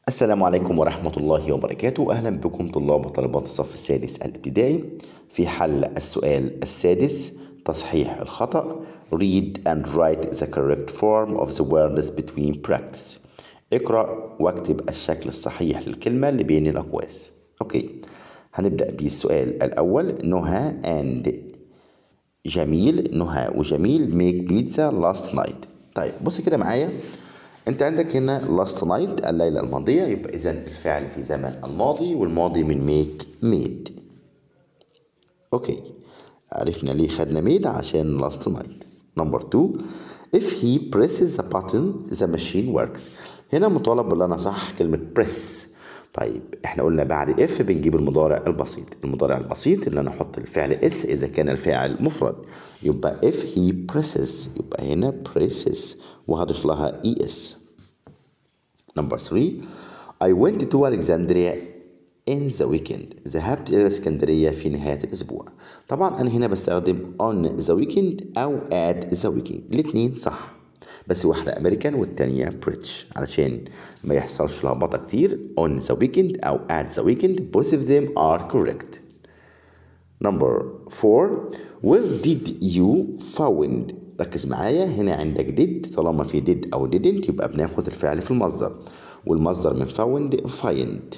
السلام عليكم ورحمة الله وبركاته أهلا بكم طلاب وطالبات الصف السادس الابتدائي في حل السؤال السادس تصحيح الخطأ read and write the correct form of the words between practice اقرأ واكتب الشكل الصحيح للكلمة اللي بين الأقواس أوكي هنبدأ بالسؤال الأول نهى and جميل نهى وجميل make pizza last night طيب بص كده معايا انت عندك هنا last night الليلة الماضية يبقى إذا الفعل في زمن الماضي والماضي من make made اوكي عرفنا ليه خدنا made عشان last night number two if he presses the button the machine works هنا مطالب باللي انا صح كلمة press طيب احنا قلنا بعد اف بنجيب المضارع البسيط المضارع البسيط اللي انا احط الفعل اس اذا كان الفاعل مفرد يبقى if he presses يبقى هنا presses وهضيف لها es number 3 I went to Alexandria in the weekend ذهبت إلى الإسكندرية في نهاية الأسبوع طبعا أنا هنا بستخدم on the weekend أو at the weekend الاتنين صح بس واحدة أمريكان والتانية بريتش علشان ما يحصلش لخبطة كتير on the weekend أو at the weekend both of them are correct number four where did you found ركز معايا هنا عندك did طالما في did أو didn't يبقى بناخد الفعل في المصدر والمصدر من found find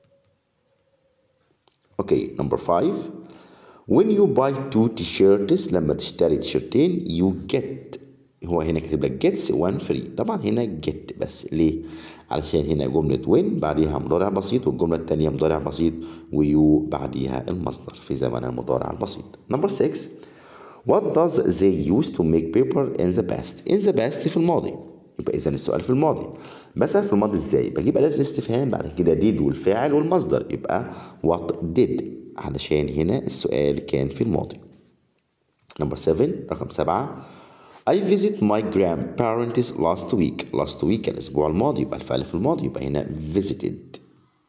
اوكي نمبر 5 when you buy two t-shirts لما تشتري تيشرتين you get هو هنا كاتب لك gets one free طبعا هنا get بس ليه علشان هنا جملة when بعديها مضارع بسيط والجملة التانية مضارع بسيط ويو بعديها المصدر في زمن المضارع البسيط نمبر 6 What does they use to make paper in the past in the past في الماضي يبقى إذا السؤال في الماضي بسأل في الماضي إزاي بجيب أداة الاستفهام بعد كده did والفاعل والمصدر يبقى what did علشان هنا السؤال كان في الماضي نمبر 7 رقم 7 I visit my grandparents last week last week الأسبوع الماضي يبقى الفعل في الماضي يبقى هنا visited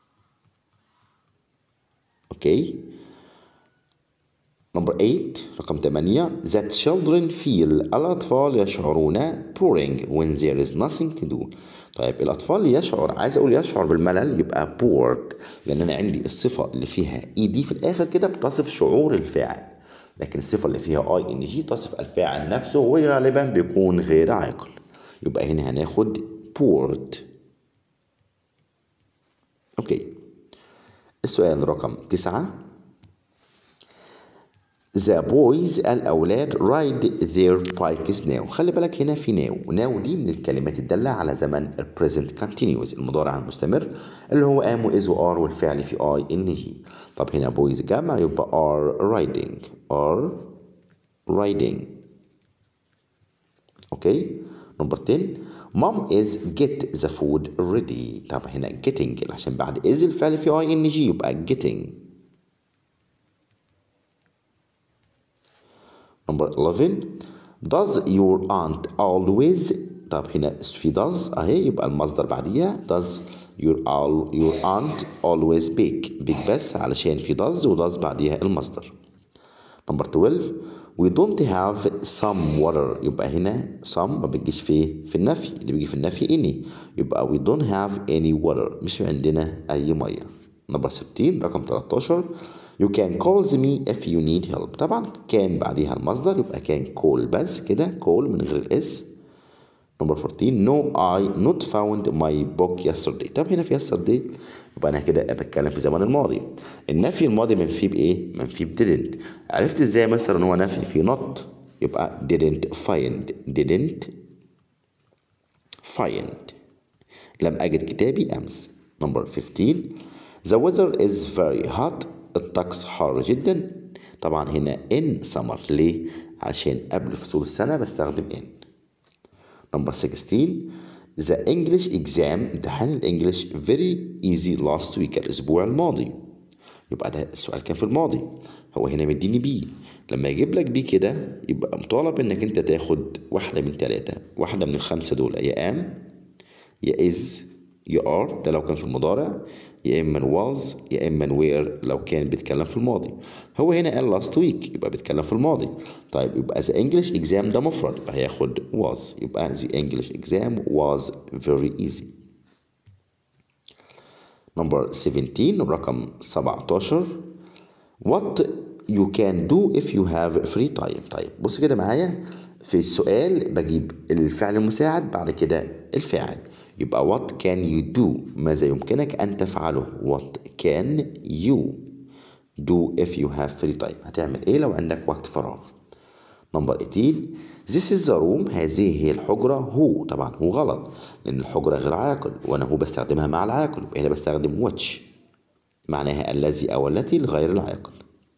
اوكي نمبر 8 رقم 8 that children feel الأطفال يشعرون boring when there is nothing to do طيب الأطفال يشعر عايز أقول يشعر بالملل يبقى bored لأن أنا عندي الصفة اللي فيها اي دي في الآخر كده بتصف شعور الفاعل لكن الصفة اللي فيها اي ان جي تصف الفاعل نفسه وغالبا بيكون غير عاقل يبقى هنا هناخد bored اوكي السؤال رقم تسعة The boys الأولاد ride their bikes now خلي بالك هنا في now now دي من الكلمات الدالة على زمن ال present continuous المضارع المستمر اللي هو am و is و are والفعل في I N G طب هنا boys جمع يبقى are riding are riding اوكي نمبر 10 mom is get the food ready طب هنا getting عشان بعد is الفعل في I N G يبقى getting Number 11 Does your aunt always طب هنا في does اهي يبقى المصدر بعديها does your all your aunt always bake bake بس علشان في does و does بعديها المصدر Number 12 We don't have some water يبقى هنا some ما بتجيش في في النفي اللي بيجي في النفي any يبقى we don't have any water مش عندنا أي مية Number 16 رقم 13 You can call me if you need help طبعا كان بعديها المصدر يبقى كان call بس كده call من غير الاس نمبر 14 No I not found my book yesterday طب هنا في yesterday يبقى انا كده بتكلم في زمن الماضي النفي الماضي منفي بايه منفي ب didn't عرفت ازاي مثلا ان هو نفي في not يبقى didn't find didn't find لم اجد كتابي امس نمبر 15 The weather is very hot الطقس حار جدا طبعا هنا in summer ليه عشان قبل فصول السنة بستخدم in نمبر 16 The English exam امتحان الانجليش very easy last week الاسبوع الماضي يبقى ده السؤال كان في الماضي هو هنا مديني بي لما يجيب لك بي كده يبقى مطالب انك انت تاخد واحدة من ثلاثة واحدة من الخمسة دول يا am يا is يا are ده لو كان في المضارع يا اما was يا اما where لو كان بيتكلم في الماضي هو هنا قال last week يبقى بيتكلم في الماضي طيب يبقى the English exam ده مفرد يبقى هياخد was يبقى the English exam was very easy نمبر 17 رقم 17 what you can do if you have free time طيب بص كده معايا في السؤال بجيب الفعل المساعد بعد كده الفاعل يبقى what can you do ماذا يمكنك أن تفعله what can you do if you have free time هتعمل إيه لو عندك وقت فراغ نمبر 18 This is the room هذه هي الحجرة هو طبعا هو غلط لأن الحجرة غير عاقل وأنا هو بستخدمها مع العاقل هنا بستخدم which معناها الذي أو التي لغير العاقل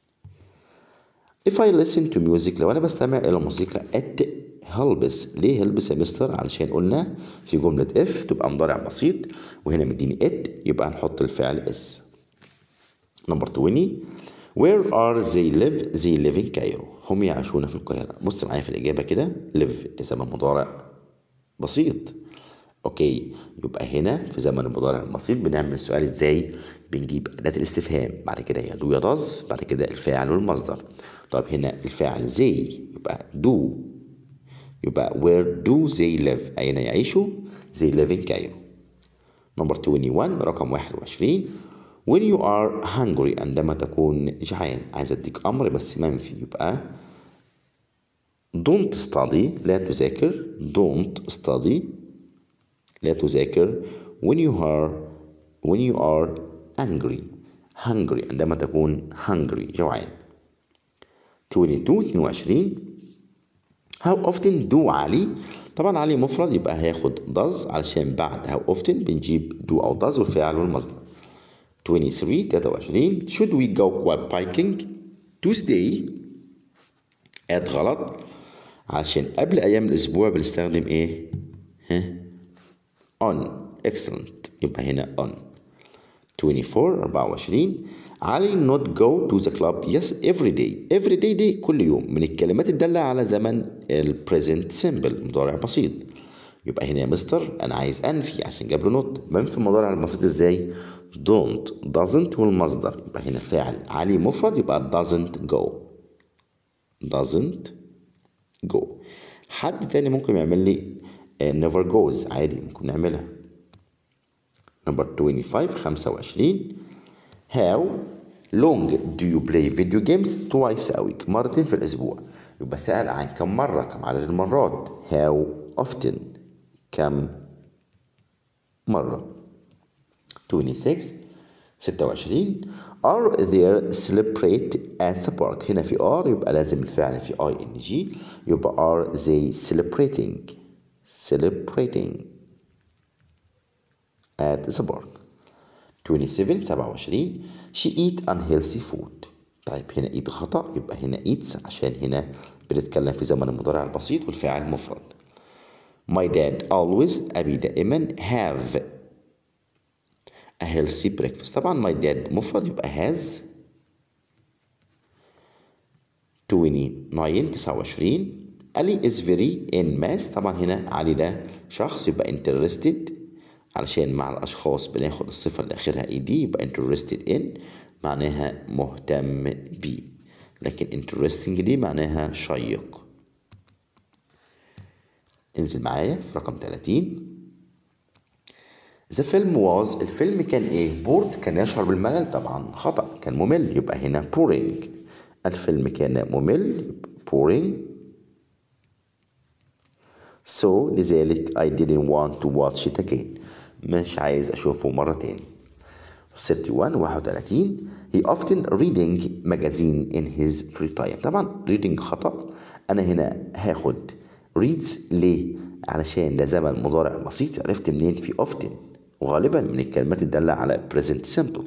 If I listen to music لو أنا بستمع إلى موسيقى it helps ليه helps يا مستر علشان قلنا في جملة if تبقى مضارع بسيط وهنا مديني it يبقى هنحط الفعل is نمبر 20 Where are they live? They live in Cairo هم يعيشون في القاهرة بص معايا في الإجابة كده live ده زمن مضارع بسيط اوكي يبقى هنا في زمن المضارع البسيط بنعمل السؤال ازاي بنجيب أداة الاستفهام بعد كده يا دو يا داز بعد كده الفاعل والمصدر طب هنا الفاعل زي يبقى دو يبقى where do they live أين يعيشوا they live in Cairo نمبر 21 رقم 21 when you are hungry عندما تكون جعان عايز اديك امر بس منفي يبقى don't study لا تذاكر don't study لا تذاكر when you are when you are angry hungry عندما تكون hungry جوعان 22 22 how often do علي طبعا علي مفرد يبقى هياخد does علشان بعد how often بنجيب do أو does والفعل والمصدر 23 23 should we go biking Tuesday اد غلط عشان قبل أيام الأسبوع بنستخدم إيه؟ ها؟ on excellent يبقى هنا on 24 24 علي not go to the club yes every day every day دي كل يوم من الكلمات الدالة على زمن ال present simple مضارع بسيط يبقى هنا يا مستر أنا عايز أنفي عشان جاب له not بنفي المضارع البسيط إزاي don't doesn't والمصدر يبقى هنا الفاعل علي مفرد يبقى doesn't go doesn't go حد تاني ممكن يعمل لي never goes عادي ممكن نعملها نمبر 25 25 how long do you play video games twice a week مرتين في الأسبوع يبقى سأل عن كم مرة كم عدد المرات how often كم مرة 26 26 are there celebrate at the park هنا في are يبقى لازم الفعل في I N G يبقى are they celebrating celebrating at the park 27 27 she eat unhealthy food طيب هنا eat خطأ يبقى هنا eats عشان هنا بنتكلم في زمن المضارع البسيط والفاعل مفرد my dad always أبي دائما have a healthy breakfast طبعا my dad مفرد يبقى has 29 29 علي is very in math طبعا هنا علي ده شخص يبقى interested علشان مع الأشخاص بناخد الصفة اللي آخرها ed يبقى interested in معناها مهتم بيه لكن interesting دي معناها شيق انزل معايا في رقم 30 The film was الفيلم كان ايه؟ بورد كان يشعر بالملل طبعا خطأ كان ممل يبقى هنا boring الفيلم كان ممل boring so لذلك I didn't want to watch it again مش عايز أشوفه مرة تاني 31 31 he often reading magazine in his free time طبعا reading خطأ أنا هنا هاخد reads ليه؟ علشان ده زمن مضارع بسيط عرفت منين في often وغالبا من الكلمات الدالة على present simple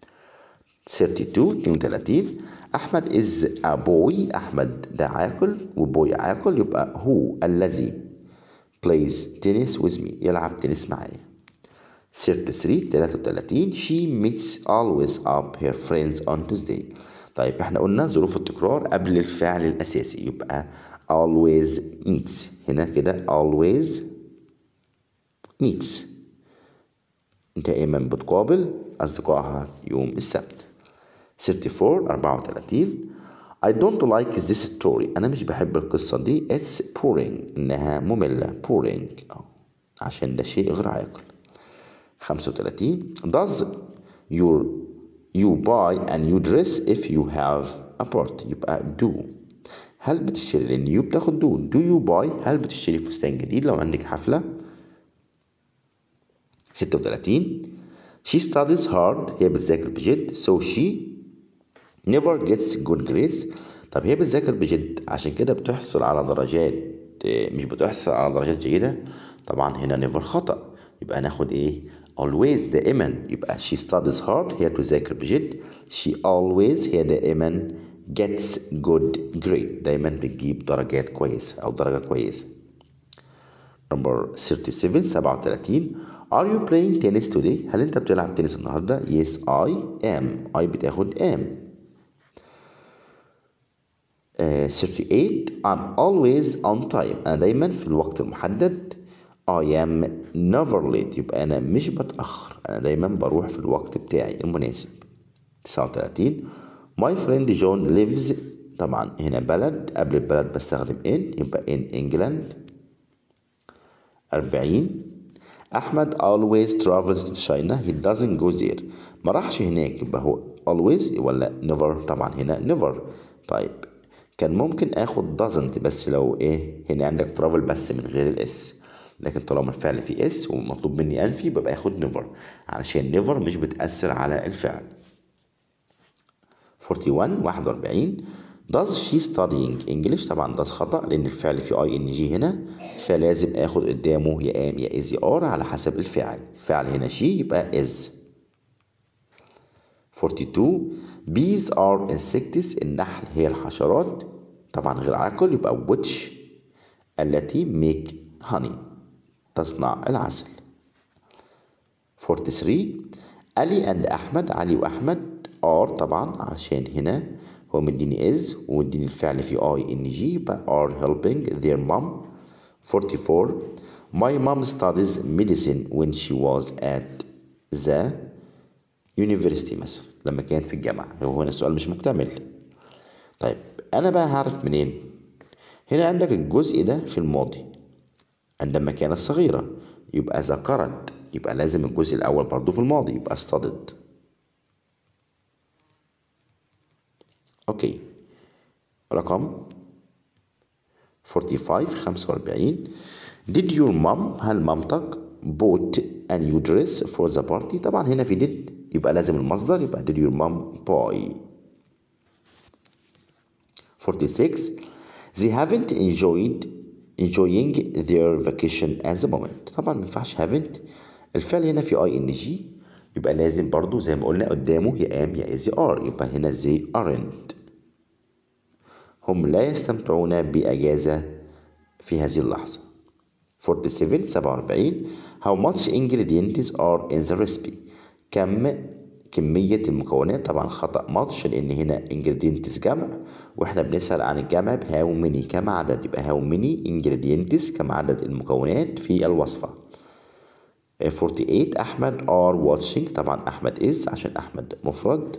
32 32 أحمد is a boy أحمد ده عاقل وبوي عاقل يبقى هو الذي plays tennis with me يلعب تنس معايا 33 33 she meets always up her friends on Tuesday طيب احنا قلنا ظروف التكرار قبل الفعل الأساسي يبقى always meets هنا كده always meets دائما بتقابل أصدقائها يوم السبت 34 34 I don't like this story أنا مش بحب القصة دي it's boring إنها مملة boring عشان ده شيء غير عاقل 35 does your you buy a new dress if you have a party يبقى do هل بتشتري لان يو بتاخد do do you buy هل بتشتري فستان جديد لو عندك حفلة 36 she studies hard هي بتذاكر بجد so she never gets good grades طب هي بتذاكر بجد عشان كده بتحصل على درجات مش بتحصل على درجات جيدة طبعا هنا never خطأ يبقى ناخد ايه always دائما يبقى she studies hard هي تذاكر بجد she always هي دائما gets good grade دايما بتجيب درجات كويسة أو درجة كويسة number 37 37 Are you playing tennis today؟ هل أنت بتلعب تنس النهاردة؟ Yes I am I بتاخد am uh, 38 I'm always on time أنا دايما في الوقت المحدد I am never late يبقى أنا مش بتأخر أنا دايما بروح في الوقت بتاعي المناسب 39 My friend John lives طبعا هنا بلد قبل البلد بستخدم in يبقى in England 40 أحمد always travels to China he doesn't go there ما راحش هناك يبقى هو always ولا never طبعا هنا never طيب كان ممكن اخد doesn't بس لو ايه هنا عندك travel بس من غير الاس لكن طالما الفعل فيه اس ومطلوب مني انفي ببقى اخد never علشان never مش بتأثر على الفعل 41 41 does she studying English طبعا does خطأ لأن الفعل فيه اي ان جي هنا فلازم اخد قدامه يا ام يا از يا ار على حسب الفعل الفعل هنا she يبقى is 42 bees are insects النحل هي الحشرات طبعا غير عاقل يبقى which التي make honey تصنع العسل 43 علي and أحمد علي وأحمد are طبعا علشان هنا هو مديني is ومديني الفعل في I N G يبقى are helping their mom 44 My mom studies medicine when she was at the university مثلا لما كانت في الجامعة هو هنا السؤال مش مكتمل طيب أنا بقى هعرف منين هنا عندك الجزء ده في الماضي عندما كانت صغيرة يبقى ذكرت يبقى لازم الجزء الأول برضو في الماضي يبقى studied أوكي رقم 45 45 Did your mom هل مامتك bought a new dress for the party طبعا هنا في did يبقى لازم المصدر يبقى did your mom buy 46 they haven't enjoyed enjoying their vacation at the moment طبعا ما ينفعش haven't الفعل هنا في اي ان جي يبقى لازم برضو زي ما قلنا قدامه يا ام يا از ار يبقى هنا they aren't هم لا يستمتعون بأجازة في هذه اللحظة 47 47 How much ingredients are in the recipe كم كمية المكونات طبعا خطأ much لأن هنا ingredients جمع واحنا بنسأل عن الجمع ب how many كم عدد يبقى how many ingredients كم عدد المكونات في الوصفة 48 أحمد are watching طبعا أحمد is عشان أحمد مفرد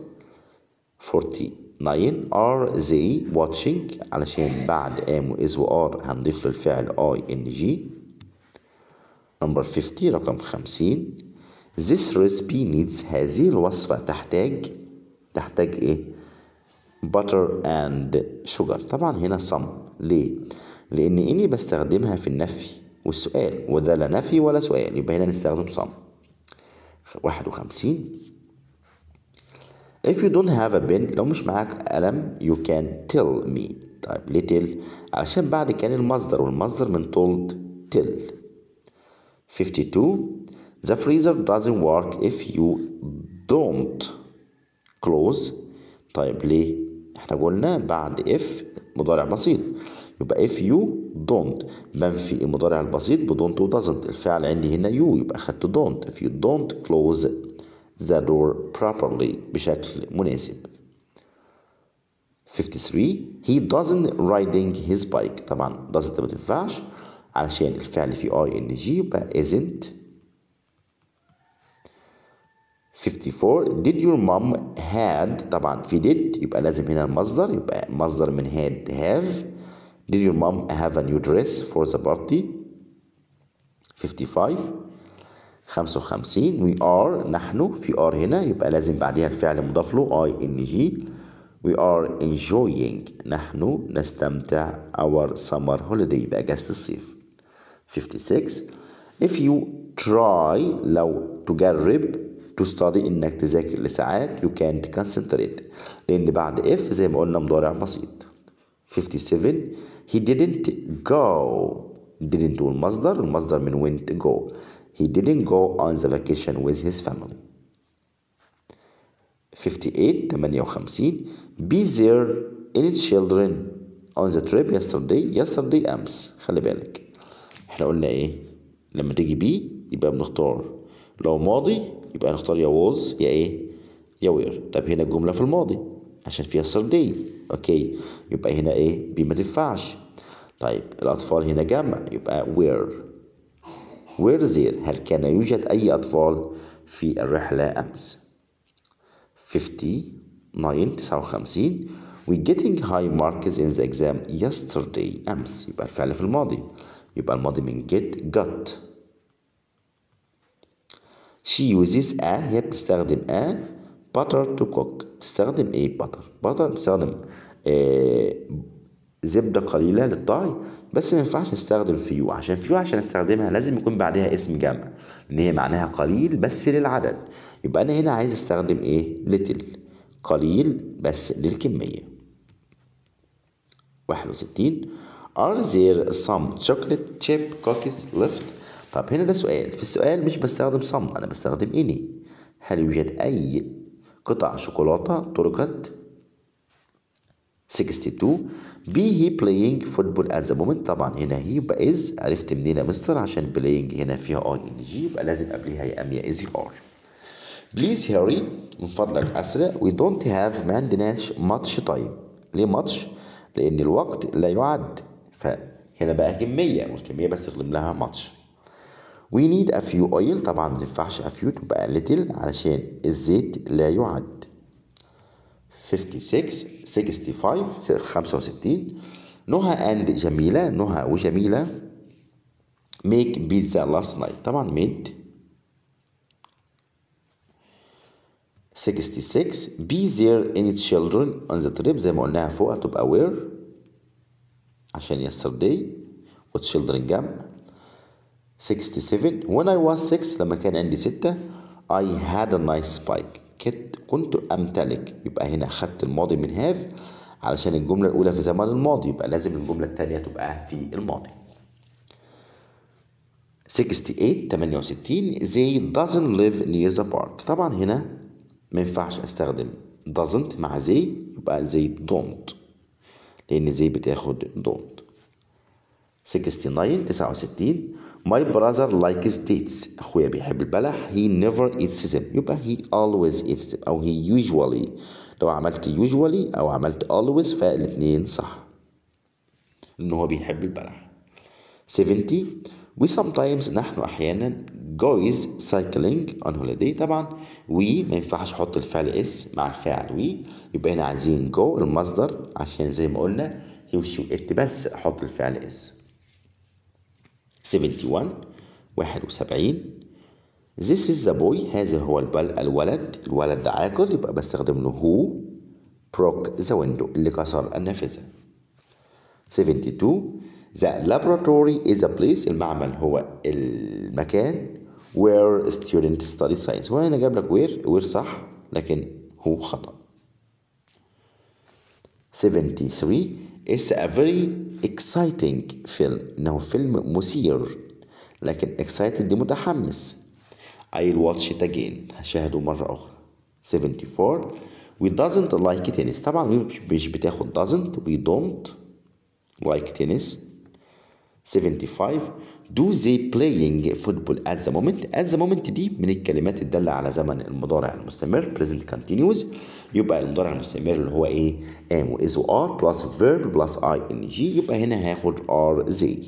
49 are they watching علشان بعد am و is و are هنضيف للفعل I N G نمبر 50 رقم 50 This recipe needs هذه الوصفة تحتاج تحتاج ايه butter and sugar طبعا هنا some ليه لان اني بستخدمها في النفي والسؤال وده لا نفي ولا سؤال يبقى هنا نستخدم some 51 If you don't have a pen لو مش معاك قلم you can tell me طيب ليه tell عشان بعد كان المصدر والمصدر من told tell 52 The freezer doesn't work if you don't close طيب ليه احنا قلنا بعد if مضارع بسيط يبقى if you don't بنفي المضارع البسيط ب don't و doesn't الفعل عندي هنا you يبقى خدت don't if you don't close the door properly بشكل مناسب 53 he doesn't riding his bike طبعا doesn't ما تنفعش علشان الفعل في I N G يبقى isn't 54 did your mom had طبعا في did يبقى لازم هنا المصدر يبقى مصدر من had have did your mom have a new dress for the party 55 55 we are نحن في are هنا يبقى لازم بعديها الفعل مضاف له I N G we are enjoying نحن نستمتع our summer holiday يبقى أجازة الصيف 56 if you try لو تجرب to study انك تذاكر لساعات you can't concentrate لان بعد if زي ما قلنا مضارع بسيط 57 he didn't go didn't والمصدر المصدر من went go he didn't go on the vacation with his family 58 58 be there any children on the trip yesterday yesterday أمس خلي بالك احنا قلنا ايه لما تيجي بي يبقى بنختار لو ماضي يبقى نختار يا was يا ايه يا وير طب هنا الجملة في الماضي عشان فيها yesterday اوكي يبقى هنا ايه بي ما تنفعش طيب الأطفال هنا جمع يبقى where where there هل كان يوجد أي أطفال في الرحلة أمس 59 59 we getting high marks in the exam yesterday أمس يبقى الفعل في الماضي يبقى الماضي من get got she uses a هي بتستخدم a butter to cook بتستخدم ايه butter butter بتستخدم آه زبدة قليلة للطهي بس ما ينفعش نستخدم فيو عشان فيو عشان استخدمها لازم يكون بعدها اسم جمع ان هي معناها قليل بس للعدد يبقى انا هنا عايز استخدم ايه little قليل بس للكمية 61 Are there some chocolate chip cookies left طب هنا ده سؤال في السؤال مش بستخدم some أنا بستخدم any هل يوجد أي قطع شوكولاتة تركت 62 be he playing football at the moment طبعا هنا هي يبقى is عرفت منين يا مستر عشان playing هنا فيها اي ان جي يبقى لازم قبلها يا ام يا is يا ار بليز هاري من فضلك اسرع we don't have ما عندناش ماتش تايم ليه ماتش لان الوقت لا يعد فهنا بقى كمية والكمية بستخدم لها ماتش we need a few oil طبعا ما ينفعش a few تبقى little علشان الزيت لا يعد 56 65 65 نهى and جميلة نهى وجميلة make pizza last night طبعا made 66 be there any children on the trip زي ما قلناها فوق هتبقى where عشان yesterday و children جمع 67 when I was 6 لما كان عندي 6 I had a nice bike كنت كنت أمتلك يبقى هنا خدت الماضي من have علشان الجملة الأولى في زمن الماضي يبقى لازم الجملة الثانية تبقى في الماضي 68 68 they doesn't live near the park طبعا هنا ما ينفعش استخدم doesn't مع they يبقى they don't لأن they بتاخد don't 69 69 My brother likes dates أخويا بيحب البلح he never eats them يبقى he always eats them أو he usually لو عملت usually أو عملت always فالاتنين صح إن هو بيحب البلح 70 we sometimes نحن أحيانا goes cycling on holiday طبعا we ما ينفعش أحط الفعل اس مع الفاعل we يبقى هنا عايزين go المصدر عشان زي ما قلنا he و she و it بس أحط الفعل اس 71 71 This is the boy هذا هو البل الولد الولد ده عاقل يبقى بستخدم له who broke the window اللي كسر النافذة 72 The laboratory is a place المعمل هو المكان where students study science هو هنا جاب لك where where صح لكن هو خطأ 73 It's a very exciting film إنه فيلم مثير لكن excited دي متحمس I'll watch it again هشاهده مرة أخرى 74 We doesn't like tennis طبعا مش بتاخد doesn't We don't like tennis 75 Do they playing football at the moment at the moment دي من الكلمات الدالة على زمن المضارع المستمر present continuous يبقى المضارع المستمر اللي هو ايه am و is و are plus verb plus ing يبقى هنا هاخد are they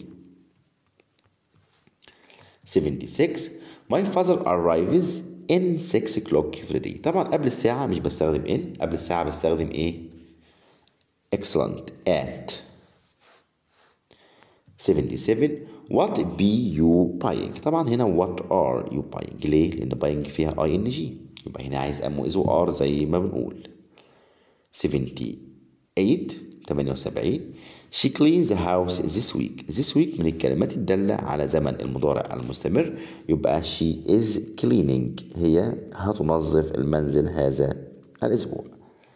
76 My father arrives in 6 o'clock every day طبعا قبل الساعة مش بستخدم in قبل الساعة بستخدم ايه excellent at 77 what be you buying طبعا هنا what are you buying ليه لان buying فيها ing يبقى هنا عايز ام واز ار زي ما بنقول 78 78 she cleans the house this week this week من الكلمات الدالة على زمن المضارع المستمر يبقى she is cleaning هي هتنظف المنزل هذا الأسبوع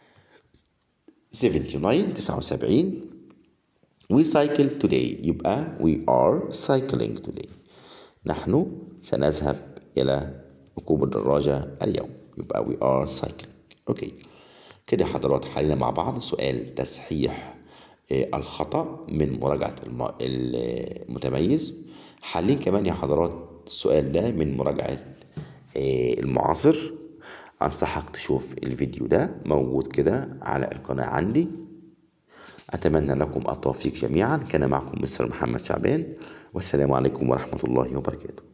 79 79 we cycle today يبقى we are cycling today نحن سنذهب إلى ركوب الدراجة اليوم يبقى we are cycling أوكي كده حضرات حلينا مع بعض سؤال تصحيح الخطأ من مراجعة المتميز حلين كمان يا حضرات السؤال ده من مراجعة المعاصر أنصحك تشوف الفيديو ده موجود كده على القناة عندي أتمنى لكم التوفيق جميعا كان معكم مستر محمد شعبان والسلام عليكم ورحمة الله وبركاته